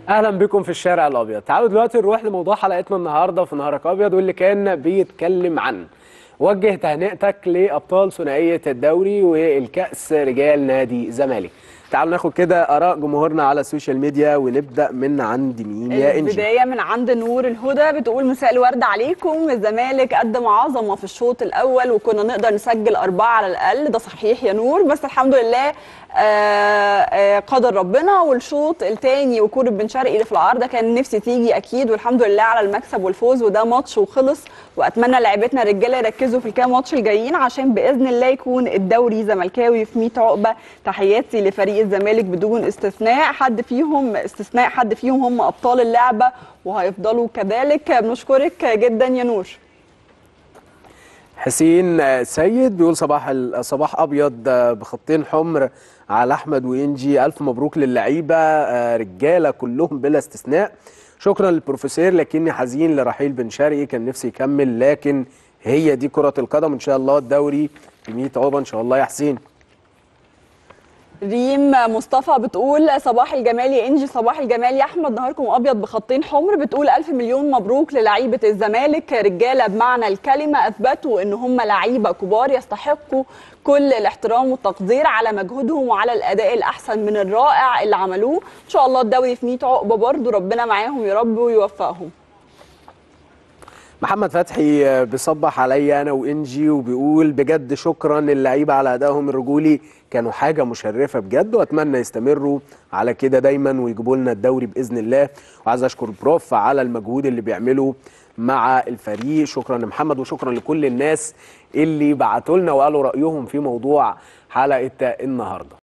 اهلا بكم في الشارع الابيض تعالوا دلوقتي نروح لموضوع حلقتنا النهارده في نهارك ابيض واللي كان بيتكلم عن وجه تهنئتك لابطال ثنائيه الدوري والكاس رجال نادي زمالك تعالوا ناخد كده اراء جمهورنا على السوشيال ميديا ونبدا من عند مين يا انجي البداية من عند نور الهدى بتقول مساء الورد عليكم الزمالك قدم عظمة في الشوط الأول وكنا نقدر نسجل أربعة على الأقل ده صحيح يا نور بس الحمد لله آه، آه، قدر ربنا والشوط الثاني وكورة بن شرقي اللي في العارضة كان نفسي تيجي أكيد والحمد لله على المكسب والفوز وده ماتش وخلص وأتمنى لعيبتنا الرجالة يركزوا في الكام ماتش الجايين عشان بإذن الله يكون الدوري زملكاوي في 100 عقبة تحياتي لفريق الزمالك بدون استثناء حد فيهم استثناء حد فيهم هم أبطال اللعبة وهيفضلوا كذلك بنشكرك جدا يا نور حسين سيد بيقول صباح ال- صباح ابيض بخطين حمر على احمد وانجي الف مبروك للعيبه آه، رجاله كلهم بلا استثناء شكرا للبروفيسور لكني حزين لرحيل بن شرقي كان نفسي يكمل لكن هي دي كره القدم ان شاء الله الدوري ب 100 عقبه ان شاء الله يا حسين ريم مصطفى بتقول صباح الجمال يا انجي صباح الجمال يا احمد نهاركم ابيض بخطين حمر بتقول الف مليون مبروك للعيبه الزمالك رجاله بمعنى الكلمه اثبتوا ان هم لعيبه كبار يستحقوا كل الاحترام والتقدير على مجهودهم وعلى الاداء الاحسن من الرائع اللي عملوه ان شاء الله الدوري في 100 عقبه برضه ربنا معاهم يا رب ويوفقهم محمد فتحي بيصبح عليا انا وانجي وبيقول بجد شكرا للعيبه على ادائهم الرجولي كانوا حاجه مشرفه بجد واتمنى يستمروا على كده دايما ويجيبوا لنا الدوري باذن الله وعايز اشكر بروف على المجهود اللي بيعمله مع الفريق شكرا لمحمد وشكرا لكل الناس اللي بعتوا لنا وقالوا رايهم في موضوع حلقه النهارده